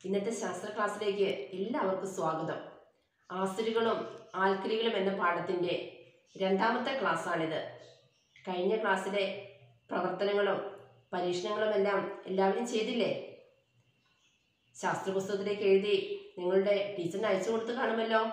ഇന്നത്തെ ശാസ്ത്ര ക്ലാസ്സിലേക്ക് എല്ലാവർക്കും സ്വാഗതം ആസിഡുകളും ആൽക്കലികളും എന്ന പാഠത്തിൻ്റെ രണ്ടാമത്തെ ക്ലാസ്സാണിത് കഴിഞ്ഞ ക്ലാസ്സിലെ പ്രവർത്തനങ്ങളും പരീക്ഷണങ്ങളും എല്ലാം എല്ലാവരും ചെയ്തില്ലേ ശാസ്ത്ര പുസ്തകത്തിലേക്ക് എഴുതി നിങ്ങളുടെ ടീച്ചറിന് അയച്ചു കൊടുത്ത് കാണുമല്ലോ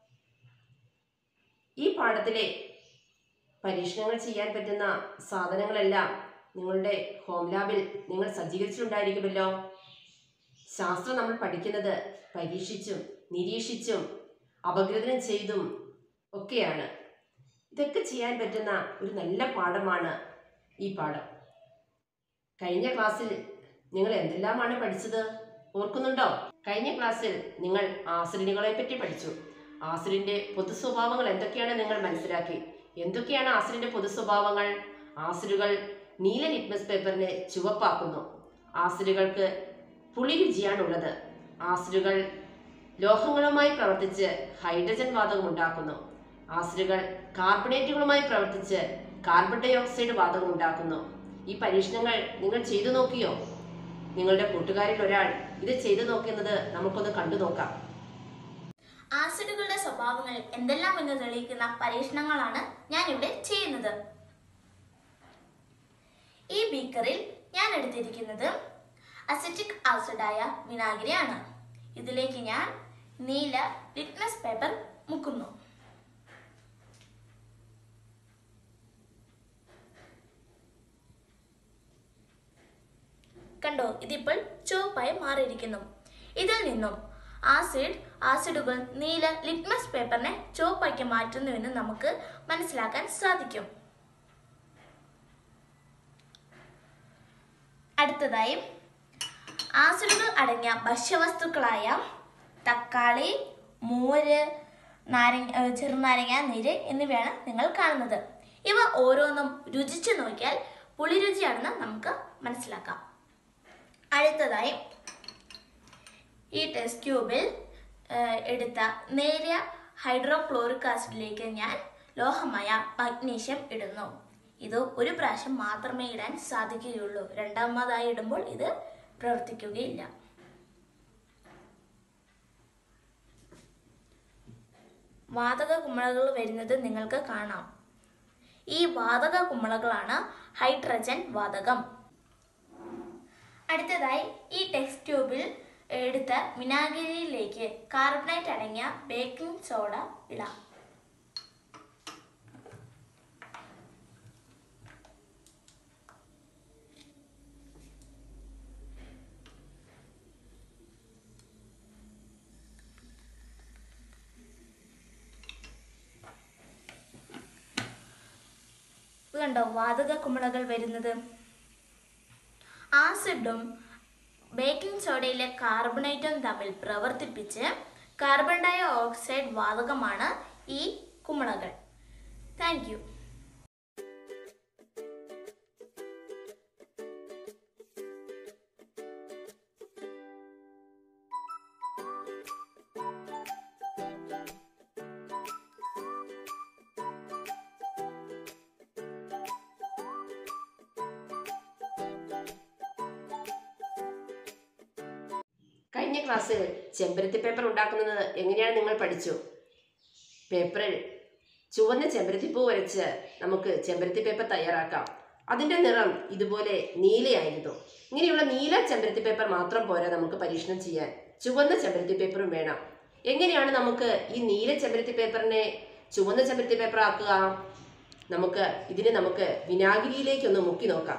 ഈ പാഠത്തിലെ പരീക്ഷണങ്ങൾ ചെയ്യാൻ പറ്റുന്ന സാധനങ്ങളെല്ലാം നിങ്ങളുടെ ഹോം ലാബിൽ നിങ്ങൾ സജ്ജീകരിച്ചിട്ടുണ്ടായിരിക്കുമല്ലോ ശാസ്ത്രം നമ്മൾ പഠിക്കുന്നത് പരീക്ഷിച്ചും നിരീക്ഷിച്ചും അപഗ്രഥനം ചെയ്തും ഒക്കെയാണ് ഇതൊക്കെ ചെയ്യാൻ പറ്റുന്ന ഒരു നല്ല പാഠമാണ് ഈ പാഠം കഴിഞ്ഞ ക്ലാസ്സിൽ നിങ്ങൾ എന്തെല്ലാമാണ് പഠിച്ചത് ഓർക്കുന്നുണ്ടോ കഴിഞ്ഞ ക്ലാസ്സിൽ നിങ്ങൾ ആസിഡിനുകളെ പറ്റി പഠിച്ചു ആസിഡിന്റെ പൊതു സ്വഭാവങ്ങൾ എന്തൊക്കെയാണ് നിങ്ങൾ മനസ്സിലാക്കി എന്തൊക്കെയാണ് ആസിഡിന്റെ പൊതു സ്വഭാവങ്ങൾ ആസിഡുകൾ നീല ലിറ്റ്മസ് പേപ്പറിനെ ചുവപ്പാക്കുന്നു ആസിഡുകൾക്ക് പുളി രുചിയാണുള്ളത് ആസിഡുകൾ ലോഹങ്ങളുമായി പ്രവർത്തിച്ച് ഹൈഡ്രജൻ വാതകം ഉണ്ടാക്കുന്നു ആസിഡുകൾ കാർബണേറ്റുകളുമായി പ്രവർത്തിച്ച് കാർബൺ ഡൈ ഓക്സൈഡ് വാതകം ഉണ്ടാക്കുന്നു ഈ പരീക്ഷണങ്ങൾ നിങ്ങൾ ചെയ്തു നോക്കിയോ നിങ്ങളുടെ കൂട്ടുകാരിൽ ഒരാൾ ഇത് ചെയ്തു നോക്കുന്നത് നമുക്കൊന്ന് കണ്ടു നോക്കാം ആസിഡുകളുടെ സ്വഭാവങ്ങൾ എന്തെല്ലാം എന്ന് തെളിയിക്കുന്ന പരീക്ഷണങ്ങളാണ് ഞാൻ ഇവിടെ ചെയ്യുന്നത് ഈ ബീക്കറിൽ ഞാൻ എടുത്തിരിക്കുന്നത് അസറ്റിക് ആസിഡായ വിനാഗിരിയാണ് ഇതിലേക്ക് ഞാൻ നീല ലിറ്റ്മസ് പേപ്പർ മുക്കുന്നു കണ്ടോ ഇതിപ്പോൾ ചുവപ്പായി മാറിയിരിക്കുന്നു ഇതിൽ നിന്നും ആസിഡ് ആസിഡുകൾ നീല ലിറ്റ്മസ് പേപ്പറിനെ ചുവപ്പാക്കി മാറ്റുന്നുവെന്ന് നമുക്ക് മനസ്സിലാക്കാൻ സാധിക്കും അടുത്തതായി ആസിഡുകൾ അടങ്ങിയ ഭക്ഷ്യവസ്തുക്കളായ തക്കാളി മോര് നാരങ്ങ ഏഹ് ചെറുനാരങ്ങ നീര് എന്നിവയാണ് നിങ്ങൾ കാണുന്നത് ഇവ ഓരോന്നും രുചിച്ചു നോക്കിയാൽ പുളിരുചിയാണെന്ന് നമുക്ക് മനസ്സിലാക്കാം അടുത്തതായി ഈ ടെസ്റ്റ് ട്യൂബിൽ ഏഹ്, എടുത്ത നേരിയ ഹൈഡ്രോക്ലോറിക് ആസിഡിലേക്ക് ഞാൻ ലോഹമായ മഗ്നീഷ്യം ഇടുന്നു ഇത് ഒരു പ്രാവശ്യം മാത്രമേ ഇടാൻ സാധിക്കുകയുള്ളൂ രണ്ടാമതായി ഇടുമ്പോൾ ഇത് പ്രവർത്തിക്കുകയില്ല വാതക കുമിളകൾ വരുന്നത് നിങ്ങൾക്ക് കാണാം ഈ വാതക കുമിളകളാണ് ഹൈഡ്രജൻ വാതകം അടുത്തതായി ഈ ടെക്സ്റ്റ് ട്യൂബിൽ എടുത്ത വിനാഗിരിയിലേക്ക് കാർബണേറ്റ് അടങ്ങിയ ബേക്കിംഗ് സോഡ ഇടാം ഇത് കണ്ടോ വാതക കുമിളകൾ വരുന്നത് ആസിഡും ബേക്കിംഗ് സോഡയിലെ കാർബണേറ്റും തമ്മിൽ പ്രവർത്തിപ്പിച്ച് കാർബൺ ഡൈ ഓക്സൈഡ് വാതകമാണ് ഈ കുമിളകൾ താങ്ക് യു കഴിഞ്ഞ ക്ലാസ്സിൽ ചെമ്പരത്തി പേപ്പർ ഉണ്ടാക്കുന്നത് എങ്ങനെയാണ് നിങ്ങൾ പഠിച്ചു പേപ്പറിൽ ചുവന്ന ചെമ്പരത്തിപ്പൂ വരച്ച് നമുക്ക് ചെമ്പരത്തി പേപ്പർ തയ്യാറാക്കാം അതിൻ്റെ നിറം ഇതുപോലെ നീലയായിരുന്നു ഇങ്ങനെയുള്ള നീല ചെമ്പരത്തി പേപ്പർ മാത്രം പോരാ നമുക്ക് പരീക്ഷണം ചെയ്യാൻ ചുവന്ന ചെമ്പരത്തി പേപ്പറും വേണം എങ്ങനെയാണ് നമുക്ക് ഈ നീല ചെമ്പരത്തി പേപ്പറിനെ ചുവന്ന ചെമ്പരത്തി പേപ്പർ ആക്കുക നമുക്ക് ഇതിനെ നമുക്ക് വിനാഗിരിയിലേക്കൊന്ന് മുക്കി നോക്കാം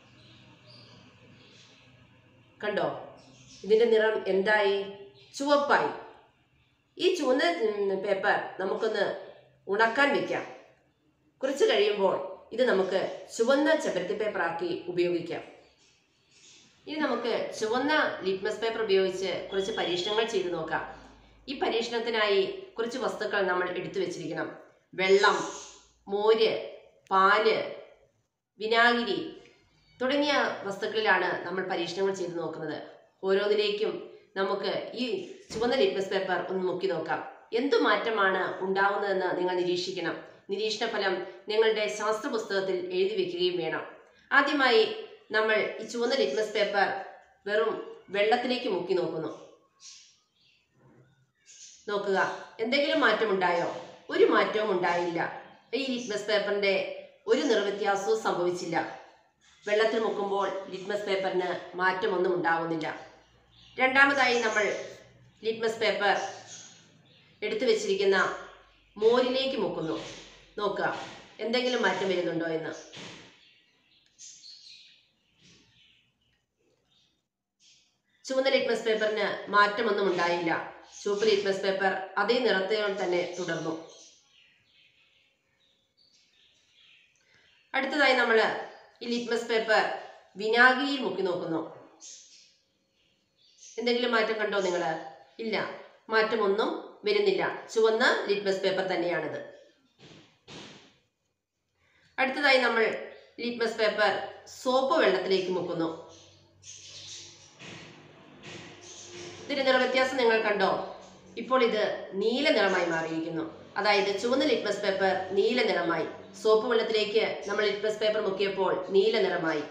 കണ്ടോ ഇതിന്റെ നിറം എന്തായി ചുവപ്പായി ഈ ചുവന്ന ഉം, പേപ്പർ നമുക്കൊന്ന് ഉണക്കാൻ വെക്കാം കുറച്ച് കഴിയുമ്പോൾ ഇത് നമുക്ക് ചുവന്ന ചെമ്പരത്തി പേപ്പർ ആക്കി ഉപയോഗിക്കാം ഇനി നമുക്ക് ചുവന്ന ലിറ്റ്മസ് പേപ്പർ ഉപയോഗിച്ച് കുറച്ച് പരീക്ഷണങ്ങൾ ചെയ്തു നോക്കാം ഈ പരീക്ഷണത്തിനായി കുറച്ച് വസ്തുക്കൾ നമ്മൾ എടുത്തു വെച്ചിരിക്കണം വെള്ളം മോര് പാല് വിനാഗിരി തുടങ്ങിയ വസ്തുക്കളിലാണ് നമ്മൾ പരീക്ഷണങ്ങൾ ചെയ്തു നോക്കുന്നത് ഓരോന്നിലേക്കും നമുക്ക് ഈ ചുവന്ന ലിറ്റ്മസ് പേപ്പർ ഒന്ന് നോക്കി നോക്കാം എന്തു മാറ്റമാണ് ഉണ്ടാവുന്നതെന്ന് നിങ്ങൾ നിരീക്ഷിക്കണം നിരീക്ഷണ ഫലം നിങ്ങളുടെ ശാസ്ത്ര പുസ്തകത്തിൽ എഴുതി വെക്കുകയും വേണം ആദ്യമായി നമ്മൾ ഈ ചുവന്ന ലിറ്റ്മസ് പേപ്പർ വെറും വെള്ളത്തിലേക്ക് മുക്കി നോക്കുന്നു നോക്കുക എന്തെങ്കിലും മാറ്റം ഉണ്ടായോ ഒരു മാറ്റവും ഉണ്ടായില്ല ഈ ലിറ്റ്മസ് പേപ്പറിന്റെ ഒരു നിർവ്യത്യാസവും സംഭവിച്ചില്ല വെള്ളത്തിൽ മുക്കുമ്പോൾ ലിറ്റ്മസ് പേപ്പറിന് മാറ്റമൊന്നും ഉണ്ടാകുന്നില്ല രണ്ടാമതായി നമ്മൾ ലിറ്റ്മസ് പേപ്പർ എടുത്തു വെച്ചിരിക്കുന്ന മോരിലേക്ക് മുക്കുന്നു നോക്കുക എന്തെങ്കിലും മാറ്റം വരുന്നുണ്ടോ എന്ന് ചുവന്ന ലിറ്റ്മസ് പേപ്പറിന് മാറ്റമൊന്നും ഉണ്ടായില്ല ചുവപ്പ് ലിറ്റ്മസ് പേപ്പർ അതേ നിറത്തോടെ തന്നെ തുടർന്നു അടുത്തതായി നമ്മൾ ഈ ലിറ്റ്മസ് പേപ്പർ വിനാഗിരിയിൽ മുക്കി നോക്കുന്നു എന്തെങ്കിലും മാറ്റം കണ്ടോ നിങ്ങൾ ഇല്ല മാറ്റമൊന്നും വരുന്നില്ല ചുവന്ന ലിറ്റ്മസ് പേപ്പർ തന്നെയാണിത് അടുത്തതായി നമ്മൾ ലിറ്റ്മസ് പേപ്പർ സോപ്പ് വെള്ളത്തിലേക്ക് മുക്കുന്നു ഇതിന്റെ നിറവ്യത്യാസം നിങ്ങൾ കണ്ടോ ഇപ്പോൾ ഇത് നീല നിറമായി മാറിയിരിക്കുന്നു അതായത് ചുവന്ന ലിറ്റ്മസ് പേപ്പർ നീല നിറമായി സോപ്പ് വെള്ളത്തിലേക്ക് നമ്മൾ ലിറ്റ്മസ് പേപ്പർ മുക്കിയപ്പോൾ നീല നിറമായി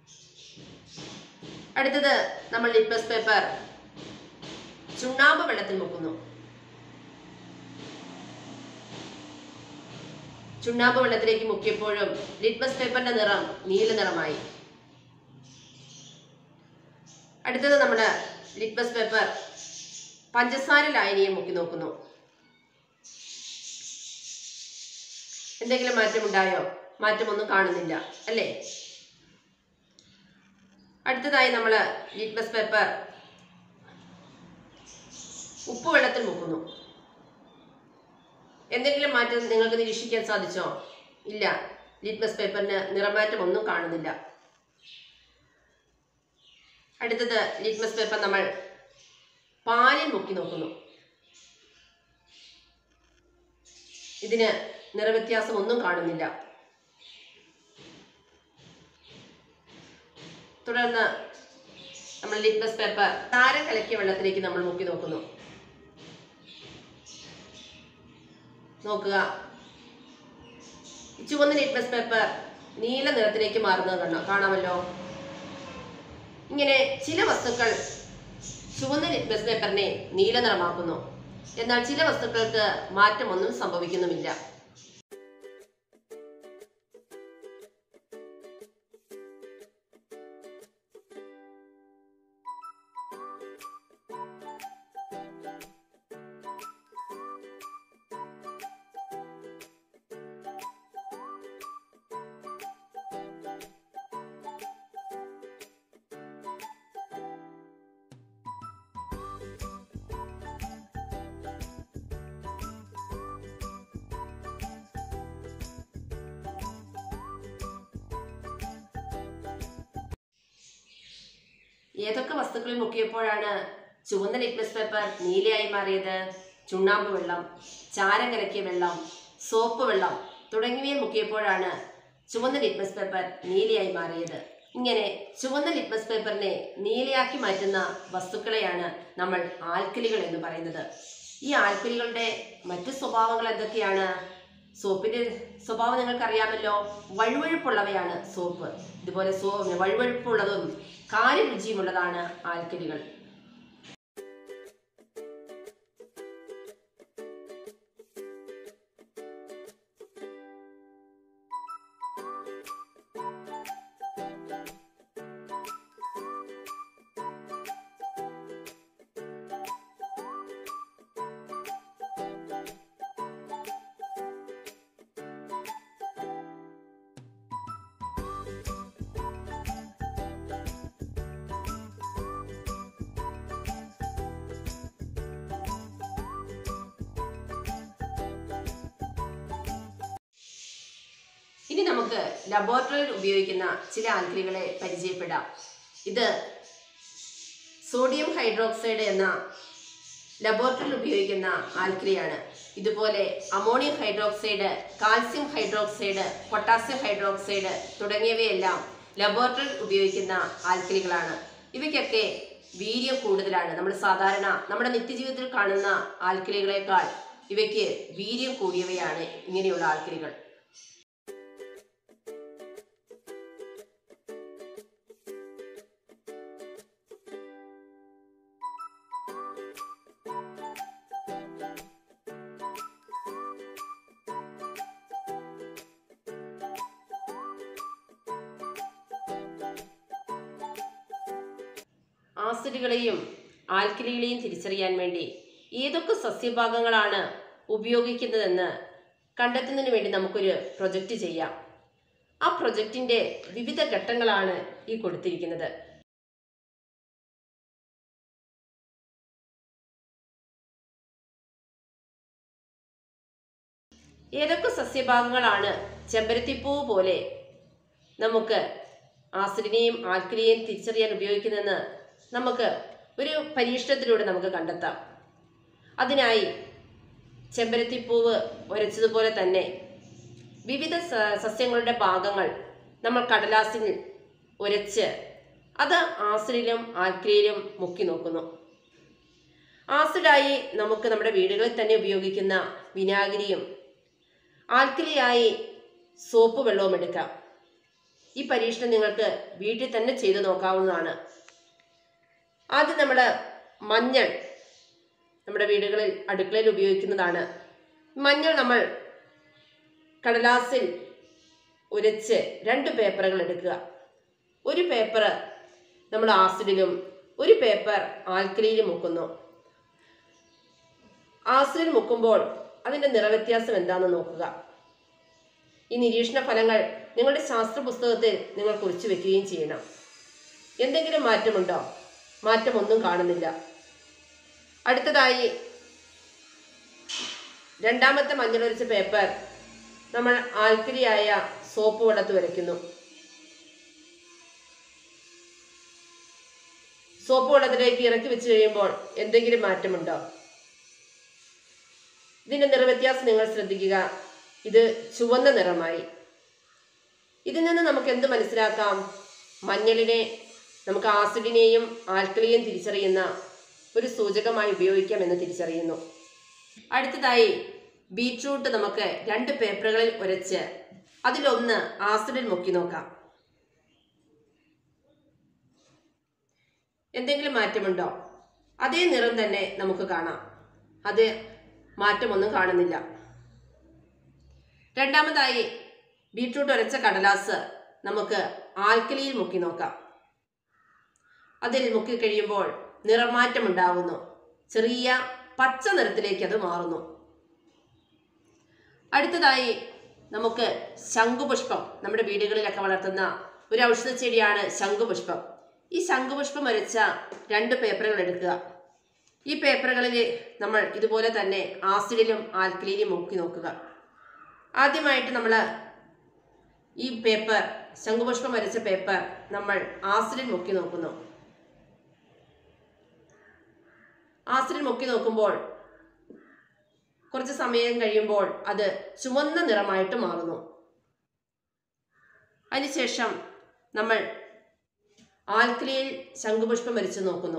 അടുത്തത് നമ്മൾ ലിറ്റ്മസ് പേപ്പർ ചുണ്ണാമ്പ് വെള്ളത്തിൽ മുക്കുന്നു ചുണ്ണാമ്പ് വെള്ളത്തിലേക്ക് മുക്കിയപ്പോഴും ലിറ്റ്മസ് പേപ്പറിന്റെ നിറം നീല നിറമായി അടുത്തത് നമ്മുടെ ലിറ്റ്മസ് പേപ്പർ പഞ്ചസാര ലായനിയെ മുക്കി നോക്കുന്നു എന്തെങ്കിലും മാറ്റമുണ്ടായോ മാറ്റമൊന്നും കാണുന്നില്ല അല്ലേ അടുത്തതായി നമ്മൾ ലിറ്റ്മസ് പേപ്പർ ഉപ്പ് വെള്ളത്തിൽ മുക്കുന്നു എന്തെങ്കിലും മാറ്റം നിങ്ങൾക്ക് നിരീക്ഷിക്കാൻ സാധിച്ചോ ഇല്ല ലിറ്റ്മസ് പേപ്പറിന് നിറമാറ്റം ഒന്നും കാണുന്നില്ല അടുത്തത് ലിറ്റ്മസ് പേപ്പർ നമ്മൾ പാലിൽ മുക്കി നോക്കുന്നു ഇതിന് നിറവ്യത്യാസം ഒന്നും കാണുന്നില്ല തുടർന്ന് നമ്മൾ ലിറ്റ്മസ് പേപ്പർ താരം കലക്കിയ വെള്ളത്തിലേക്ക് നമ്മൾ മുക്കി നോക്കുന്നു നോക്കുക ഈ ചുവന്ന ലിറ്റ്മസ് പേപ്പർ നീല നിറത്തിലേക്ക് മാറുന്നത് കണ്ടോ കാണാമല്ലോ ഇങ്ങനെ ചില വസ്തുക്കൾ ചുവന്ന ലിറ്റ്മസ് പേപ്പറിനെ നീല നിറമാക്കുന്നു എന്നാൽ ചില വസ്തുക്കൾക്ക് മാറ്റമൊന്നും സംഭവിക്കുന്നുമില്ല ഏതൊക്കെ വസ്തുക്കളിൽ മുക്കിയപ്പോഴാണ് ചുവന്ന ലിറ്റ്മസ് പേപ്പർ നീലയായി മാറിയത് ചുണ്ണാമ്പ് വെള്ളം ചാരം കലക്കിയ വെള്ളം സോപ്പ് വെള്ളം തുടങ്ങിയവയിൽ മുക്കിയപ്പോഴാണ് ചുവന്ന ലിറ്റ്മസ് പേപ്പർ നീലയായി മാറിയത് ഇങ്ങനെ ചുവന്ന ലിറ്റ്മസ് പേപ്പറിനെ നീലയാക്കി മാറ്റുന്ന വസ്തുക്കളെയാണ് നമ്മൾ ആൽക്കലികൾ എന്ന് പറയുന്നത് ഈ ആൽക്കലികളുടെ മറ്റു സ്വഭാവങ്ങൾ എന്തൊക്കെയാണ് സോപ്പിന്റെ സ്വഭാവം നിങ്ങൾക്കറിയാമല്ലോ വഴുവഴുപ്പുള്ളവയാണ് സോപ്പ് ഇതുപോലെ സോ വഴുവഴുപ്പുള്ളതും കാര്യരുചിയുമുള്ളതാണ് ആൽക്കലികൾ ഇനി നമുക്ക് ലബോറട്ടറിയിൽ ഉപയോഗിക്കുന്ന ചില ആൽക്കലികളെ പരിചയപ്പെടാം ഇത് സോഡിയം ഹൈഡ്രോക്സൈഡ് എന്ന ലബോറട്ടറിയിൽ ഉപയോഗിക്കുന്ന ആൽക്കലിയാണ് ഇതുപോലെ ammonium hydroxide calcium hydroxide potassium hydroxide തുടങ്ങിയവയെല്ലാം ലബോറട്ടറിയിൽ ഉപയോഗിക്കുന്ന ആൽക്കലികളാണ് ഇവയ്ക്കൊക്കെ വീര്യം കൂടുതലാണ് നമ്മൾ സാധാരണ നമ്മുടെ നിത്യജീവിതത്തിൽ കാണുന്ന ആൽക്കലികളെക്കാൾ ഇവയ്ക്ക് വീര്യം കൂടിയവയാണ് ഇങ്ങനെയുള്ള ആൽക്കലികൾ ആസിഡുകളെയും ആൽക്കലികളെയും തിരിച്ചറിയാൻ വേണ്ടി ഏതൊക്കെ സസ്യഭാഗങ്ങളാണ് ഉപയോഗിക്കുന്നതെന്ന് കണ്ടെത്തുന്നതിന് വേണ്ടി നമുക്കൊരു പ്രൊജക്റ്റ് ചെയ്യാം ആ പ്രൊജക്റ്റിന്റെ വിവിധ ഘട്ടങ്ങളാണ് ഈ കൊടുത്തിരിക്കുന്നത് ഏതൊക്കെ സസ്യഭാഗങ്ങളാണ് ചെമ്പരത്തിപ്പൂ പോലെ നമുക്ക് ആസിഡിനെയും ആൽക്കലിയെയും തിരിച്ചറിയാൻ ഉപയോഗിക്കുന്നതെന്ന് നമുക്ക് ഒരു പരീക്ഷണത്തിലൂടെ നമുക്ക് കണ്ടെത്താം അതിനായി ചെമ്പരത്തിപ്പൂവ് ഉരച്ചതുപോലെ തന്നെ വിവിധ സ- സസ്യങ്ങളുടെ ഭാഗങ്ങൾ നമ്മൾ കടലാസിൽ ഉരച്ച് അത് ആസിഡിലും ആൽക്കലിയിലും മുക്കി നോക്കുന്നു ആസിഡായി നമുക്ക് നമ്മുടെ വീടുകളിൽ തന്നെ ഉപയോഗിക്കുന്ന വിനാഗിരിയും ആൽക്കലിയായി സോപ്പ് വെള്ളവും എടുക്കാം ഈ പരീക്ഷണം നിങ്ങൾക്ക് വീട്ടിൽ തന്നെ ചെയ്തു നോക്കാവുന്നതാണ് ആദ്യം നമ്മൾ മഞ്ഞൾ നമ്മുടെ വീടുകളിൽ അടുക്കളയിൽ ഉപയോഗിക്കുന്നതാണ് മഞ്ഞൾ നമ്മൾ കടലാസിൽ ഉരച്ച് രണ്ട് പേപ്പറുകൾ എടുക്കുക ഒരു പേപ്പർ നമ്മൾ ആസിഡിലും ഒരു പേപ്പർ ആൽക്കലിയിലും മുക്കുന്നു ആസിഡിൽ മുക്കുമ്പോൾ അതിൻ്റെ നിറവ്യത്യാസം എന്താണെന്ന് നോക്കുക ഈ നിരീക്ഷണ ഫലങ്ങൾ നിങ്ങളുടെ ശാസ്ത്ര പുസ്തകത്തിൽ നിങ്ങൾ കുറിച്ചു വെക്കുകയും ചെയ്യണം എന്തെങ്കിലും മാറ്റമുണ്ടോ മാറ്റമൊന്നും കാണുന്നില്ല അടുത്തതായി രണ്ടാമത്തെ മഞ്ഞളൊരിച്ച പേപ്പർ നമ്മൾ ആൽക്കലിയായ സോപ്പ് വെള്ളത്ത് വരയ്ക്കുന്നു സോപ്പ് വെള്ളത്തിലേക്ക് ഇറക്കി വെച്ച് കഴിയുമ്പോൾ എന്തെങ്കിലും മാറ്റമുണ്ടോ ഇതിന്റെ നിറവ്യത്യാസം നിങ്ങൾ ശ്രദ്ധിക്കുക ഇത് ചുവന്ന നിറമായി ഇതിൽ നിന്ന് നമുക്ക് എന്ത് മനസ്സിലാക്കാം മഞ്ഞളിനെ നമുക്ക് ആസിഡിനെയും ആൽക്കലിയെയും തിരിച്ചറിയുന്ന ഒരു സൂചകമായി ഉപയോഗിക്കാം എന്ന് തിരിച്ചറിയുന്നു അടുത്തതായി ബീട്രൂട്ട് നമുക്ക് രണ്ട് പേപ്പറുകളിൽ ഉരച്ച് അതിലൊന്ന് ആസിഡിൽ മുക്കി നോക്കാം എന്തെങ്കിലും മാറ്റമുണ്ടോ അതേ നിറം തന്നെ നമുക്ക് കാണാം അത് മാറ്റമൊന്നും കാണുന്നില്ല രണ്ടാമതായി ബീട്രൂട്ട് ഉരച്ച കടലാസ് നമുക്ക് ആൽക്കലിയിൽ മുക്കി നോക്കാം അതിൽ മുക്കി കഴിയുമ്പോൾ നിറമാറ്റം ഉണ്ടാകുന്നു ചെറിയ പച്ച നിറത്തിലേക്ക് അത് മാറുന്നു അടുത്തതായി നമുക്ക് ശംഖുപുഷ്പം നമ്മുടെ വീടുകളിലൊക്കെ വളർത്തുന്ന ഒരു ഔഷധ ചെടിയാണ് ശംഖുപുഷ്പം ഈ ശംഖുപുഷ്പം വരച്ച രണ്ട് പേപ്പറുകൾ എടുക്കുക ഈ പേപ്പറുകളിൽ നമ്മൾ ഇതുപോലെ തന്നെ ആസിഡിലും ആൽക്കലിയിലും മുക്കി നോക്കുക ആദ്യമായിട്ട് നമ്മൾ ഈ പേപ്പർ ശംഖുപുഷ്പം വരച്ച പേപ്പർ നമ്മൾ ആസിഡിൽ മുക്കി നോക്കുന്നു ആസിഡിൽ മുക്കി നോക്കുമ്പോൾ കുറച്ച് സമയം കഴിയുമ്പോൾ അത് ചുവന്ന നിറമായിട്ട് മാറുന്നു അതിനുശേഷം നമ്മൾ ആൽക്കലിയിൽ ശംഖുപുഷ്പം വരച്ച് നോക്കുന്നു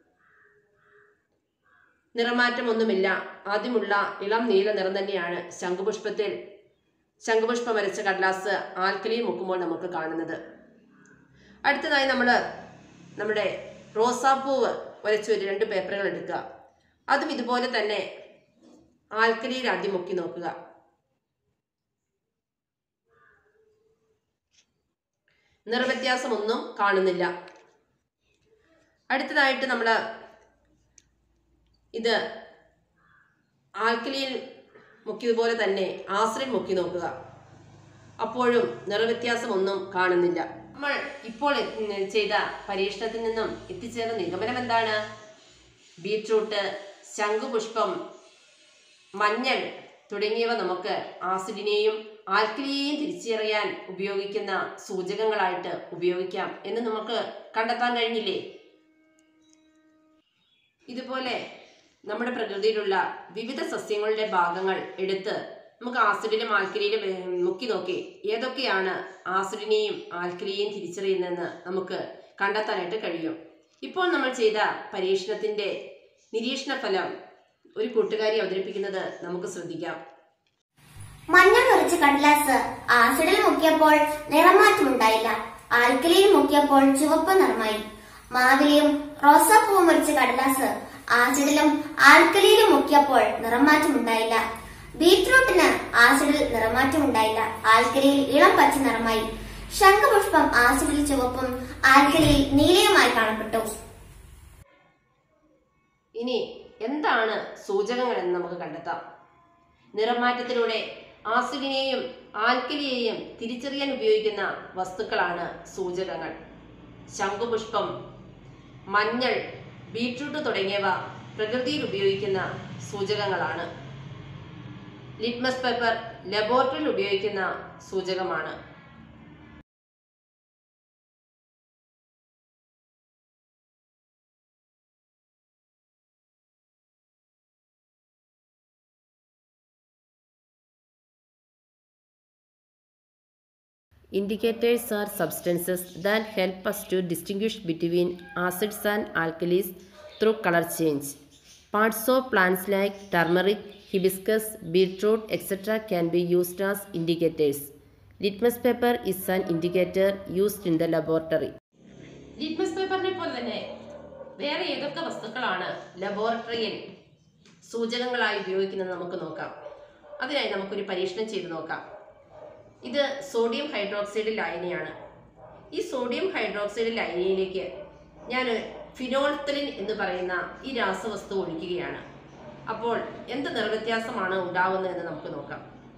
നിറമാറ്റമൊന്നുമില്ല ആദ്യമുള്ള ഇളം നീല നിറം തന്നെയാണ് ശംഖുപുഷ്പത്തിൽ ശംഖുപുഷ്പം വരച്ച കടലാസ് ആൽക്കലിയിൽ മുക്കുമ്പോൾ നമുക്ക് കാണുന്നത് അടുത്തതായി നമ്മൾ നമ്മുടെ റോസാപ്പൂവ് വരച്ച ഒരു രണ്ട് പേപ്പറുകൾ എടുക്കുക അതും ഇതുപോലെ തന്നെ ആൽക്കലിയിൽ ആദ്യം മുക്കി നോക്കുക നിറവ്യത്യാസമൊന്നും കാണുന്നില്ല അടുത്തതായിട്ട് നമ്മൾ ഇത് ആൽക്കലിയിൽ മുക്കിയതുപോലെ തന്നെ ആസിഡിൽ മുക്കി നോക്കുക അപ്പോഴും നിറവ്യത്യാസമൊന്നും കാണുന്നില്ല നമ്മൾ ഇപ്പോൾ ഉം, ചെയ്ത പരീക്ഷണത്തിൽ നിന്നും എത്തിച്ചേർന്ന നിഗമനം എന്താണ് ബീട്രൂട്ട് ശംഖുപുഷ്പം മഞ്ഞൾ തുടങ്ങിയവ നമുക്ക് ആസിഡിനെയും ആൽക്കലിയെയും തിരിച്ചറിയാൻ ഉപയോഗിക്കുന്ന സൂചകങ്ങളായിട്ട് ഉപയോഗിക്കാം എന്ന് നമുക്ക് കണ്ടെത്താൻ കഴിഞ്ഞില്ലേ ഇതുപോലെ നമ്മുടെ പ്രകൃതിയിലുള്ള വിവിധ സസ്യങ്ങളുടെ ഭാഗങ്ങൾ എടുത്ത് നമുക്ക് ആസിഡിലും ആൽക്കലിയിലും ഏർ, മുക്കി നോക്കി ഏതൊക്കെയാണ് ആസിഡിനെയും ആൽക്കലിയെയും തിരിച്ചറിയുന്നതെന്ന് നമുക്ക് കണ്ടെത്താനായിട്ട് കഴിയും ഇപ്പോൾ നമ്മൾ ചെയ്ത പരീക്ഷണത്തിന്റെ നിരീക്ഷണ ഫലം ഒരു കൂട്ടുകാരി അവതരിപ്പിക്കുന്നത് നമുക്ക് ശ്രദ്ധിക്കാം മഞ്ഞൾ നിറച്ച കടലാസ് ആസിഡിൽ മുക്കിയപ്പോൾ നിറമാറ്റമുണ്ടായില്ല ആൽക്കലിയിൽ മുക്കിയപ്പോൾ ചുവപ്പ് നിറമായി മാവിലെയും റോസാപ്പൂവും മുറിച്ച കടലാസ് ആസിഡിലും ആൽക്കലിയിലും മുക്കിയപ്പോൾ നിറമാറ്റമുണ്ടായില്ല ബീറ്റ്റൂട്ടിന് ആസിഡിൽ നിറമാറ്റമുണ്ടായില്ല ആൽക്കലിയിൽ ഇളം പച്ച നിറമായി ശംഖുപുഷ്പം ആസിഡിൽ ചുവപ്പും ആൽക്കലിയിൽ നീലയുമായി കാണപ്പെട്ടു ഇനി എന്താണ് സൂചകങ്ങൾ എന്ന് നമുക്ക് കണ്ടെത്താം നിറമാറ്റത്തിലൂടെ ആസിഡിനെയും ആൽക്കലിയെയും തിരിച്ചറിയാൻ ഉപയോഗിക്കുന്ന വസ്തുക്കളാണ് സൂചകങ്ങൾ ശംഖുപുഷ്പം മഞ്ഞൾ ബീട്രൂട്ട് തുടങ്ങിയവ പ്രകൃതിയിൽ ഉപയോഗിക്കുന്ന സൂചകങ്ങളാണ് ലിറ്റ്മസ് പേപ്പർ ലബോറട്ടറിയിൽ ഉപയോഗിക്കുന്ന സൂചകമാണ് Indicators are substances that help us to distinguish between acids and alkalis through color change. Parts of plants like turmeric, hibiscus, beetroot, etc. can be used as indicators. Litmus paper is an indicator used in the laboratory. Litmus പേപ്പറിനെ പോലെ തന്നെ വേറെ ഏതൊക്കെ വസ്തുക്കളാണ് ലബോറട്ടറിയിൽ സൂചകങ്ങളായി ഉപയോഗിക്കുന്നത് നമുക്ക് നോക്കാം അതിനായി നമുക്കൊരു പരീക്ഷണം ചെയ്ത് നോക്കാം ഇത് സോഡിയം ഹൈഡ്രോക്സൈഡ് ലായനിയാണ് ഈ സോഡിയം ഹൈഡ്രോക്സൈഡ് ലായനിയിലേക്ക് ഞാൻ ഫിനോൾത്തലിൻ എന്ന് പറയുന്ന ഈ രാസവസ്തു ഒഴിക്കുകയാണ് അപ്പോൾ എന്ത് നിർവ്യത്യാസമാണ് ഉണ്ടാവുന്നതെന്ന് നമുക്ക് നോക്കാം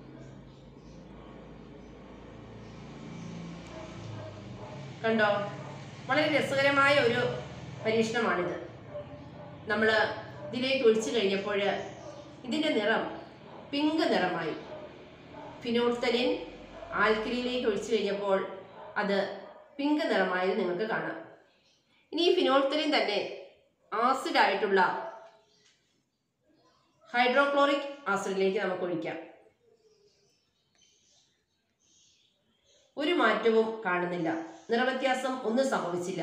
കണ്ടോ വളരെ രസകരമായ ഒരു പരീക്ഷണമാണിത് നമ്മൾ ഇതിലേക്ക് ഒഴിച്ചു കഴിഞ്ഞപ്പോൾ ഇതിൻ്റെ നിറം പിങ്ക് നിറമായി ഫിനോൾത്തലിൻ ആൽക്കലിയിലേക്ക് ഒഴിച്ചു കഴിഞ്ഞപ്പോൾ അത് പിങ്ക് നിറമായത് നിങ്ങൾക്ക് കാണാം ഇനി ഈ ഫിനോൾത്തലിൻ തന്നെ ആസിഡ് ആയിട്ടുള്ള ഹൈഡ്രോക്ലോറിക് ആസിഡിലേക്ക് നമുക്ക് ഒഴിക്കാം ഒരു മാറ്റവും കാണുന്നില്ല നിറവ്യത്യാസം ഒന്നും സംഭവിച്ചില്ല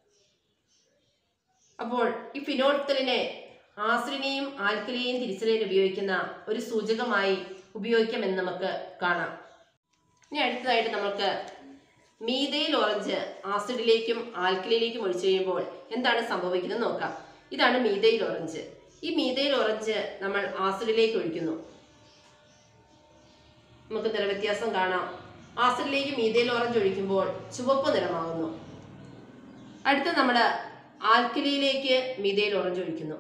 അപ്പോൾ ഈ ഫിനോൾത്തലിനെ ആസിഡിനെയും ആൽക്കലിയെയും തിരിച്ചറിയാൻ ഉപയോഗിക്കുന്ന ഒരു സൂചകമായി ഉപയോഗിക്കാമെന്ന് നമുക്ക് കാണാം ഇനി അടുത്തതായിട്ട് നമുക്ക് മീതയിൽ ഓറഞ്ച് ആസിഡിലേക്കും ആൽക്കലിയിലേക്കും ഒഴിച്ചു കഴിയുമ്പോൾ എന്താണ് സംഭവിക്കുന്നത് നോക്കാം ഇതാണ് മീതയിൽ ഓറഞ്ച് ഈ മീതയിൽ ഓറഞ്ച് നമ്മൾ ആസിഡിലേക്ക് ഒഴിക്കുന്നു നമുക്ക് നിറവ്യത്യാസം കാണാം ആസിഡിലേക്ക് മീതയിൽ ഓറഞ്ച് ഒഴിക്കുമ്പോൾ ചുവപ്പ് നിറമാകുന്നു അടുത്ത നമ്മൾ ആൽക്കലിയിലേക്ക് മീതയിൽ ഓറഞ്ച് ഒഴിക്കുന്നു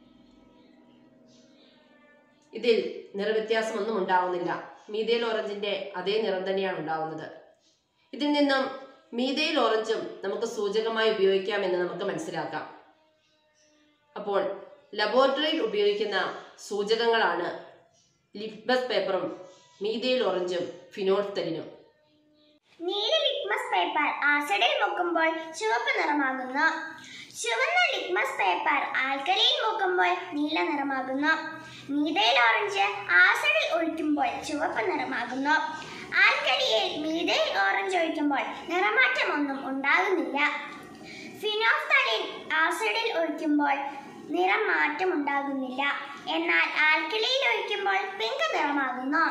ഇതിൽ നിറവ്യത്യാസമൊന്നും ഉണ്ടാവുന്നില്ല മീതയിൽ ഓറഞ്ചിന്റെ അതേ നിറം തന്നെയാണ് ഉണ്ടാവുന്നത് ഇതിൽ നിന്നും മീതയിൽ ഓറഞ്ചും നമുക്ക് സൂചകമായി ഉപയോഗിക്കാമെന്ന് നമുക്ക് മനസ്സിലാക്കാം അപ്പോൾ ലബോറട്ടറിയിൽ ഉപയോഗിക്കുന്ന സൂചകങ്ങളാണ് ലിറ്റ്മസ് പേപ്പറും മീതയിൽ ഓറഞ്ചും ഫിനോൾത്തലിനും നീല ലിറ്റ്മസ് പേപ്പർ ആസിഡിൽ മുക്കുമ്പോൾ ചുവപ്പ് നിറമാകുന്നു ചുവന്ന ലിറ്റ്മസ് പേപ്പർ ആൽക്കലിയിൽ മുക്കുമ്പോൾ നീല നിറമാകുന്നു മീതയിൽ ഓറഞ്ച് ആസിഡിൽ ഒഴിക്കുമ്പോൾ ചുവപ്പ് നിറമാകുന്നു ആൽക്കലിയിൽ മീതയിൽ ഓറഞ്ച് ഒഴിക്കുമ്പോൾ നിറമാറ്റമൊന്നും ഉണ്ടാകുന്നില്ല ഫിനോഫ്തലിൻ ആസിഡിൽ ഒഴിക്കുമ്പോൾ നിറം മാറ്റം ഉണ്ടാകുന്നില്ല എന്നാൽ ആൽക്കലിയിൽ ഒഴിക്കുമ്പോൾ പിങ്ക് നിറമാകുന്നു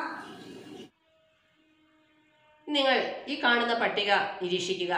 നിങ്ങൾ ഈ കാണുന്ന പട്ടിക നിരീക്ഷിക്കുക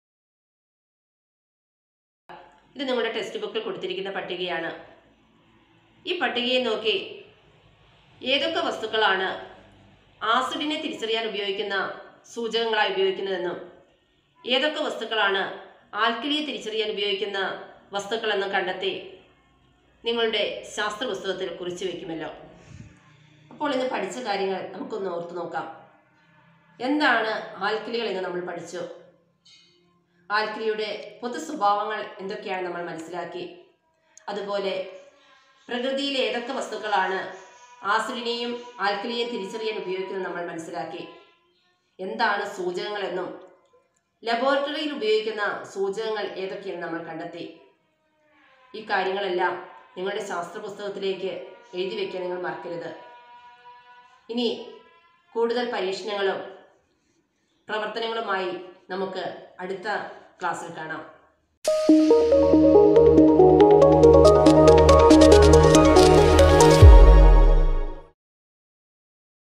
ഇത് നിങ്ങളുടെ ടെക്സ്റ്റ് ബുക്കിൽ കൊടുത്തിരിക്കുന്ന പട്ടികയാണ് ഈ പട്ടികയെ നോക്കി ഏതൊക്കെ വസ്തുക്കളാണ് ആസിഡിനെ തിരിച്ചറിയാൻ ഉപയോഗിക്കുന്ന സൂചകങ്ങളായി ഉപയോഗിക്കുന്നതെന്നും ഏതൊക്കെ വസ്തുക്കളാണ് ആൽക്കലിയെ തിരിച്ചറിയാൻ ഉപയോഗിക്കുന്ന വസ്തുക്കളെന്നും കണ്ടെത്തി നിങ്ങളുടെ ശാസ്ത്ര പുസ്തകത്തിൽ കുറിച്ചു വയ്ക്കുമല്ലോ അപ്പോൾ ഇന്ന് പഠിച്ച കാര്യങ്ങൾ നമുക്കൊന്ന് ഓർത്തു നോക്കാം എന്താണ് ആൽക്കലികൾ എന്ന് നമ്മൾ പഠിച്ചു ആൽക്കലിയുടെ പൊതു സ്വഭാവങ്ങൾ എന്തൊക്കെയാണ് നമ്മൾ മനസ്സിലാക്കി അതുപോലെ പ്രകൃതിയിലെ ഏതൊക്കെ വസ്തുക്കളാണ് ആസിഡിനെയും ആൽക്കലിയെയും തിരിച്ചറിയാൻ ഉപയോഗിക്കുന്നത് നമ്മൾ മനസ്സിലാക്കി എന്താണ് സൂചകങ്ങളെന്നും ലബോറട്ടറിയിൽ ഉപയോഗിക്കുന്ന സൂചകങ്ങൾ ഏതൊക്കെയെന്ന് നമ്മൾ കണ്ടെത്തി ഈ കാര്യങ്ങളെല്ലാം നിങ്ങളുടെ ശാസ്ത്ര പുസ്തകത്തിലേക്ക് എഴുതി വയ്ക്കാൻ നിങ്ങൾ മറക്കരുത് ഇനി കൂടുതൽ പരീക്ഷണങ്ങളും പ്രവർത്തനങ്ങളുമായി നമുക്ക് അടുത്ത ക്ലാസ്സിൽ കാണാം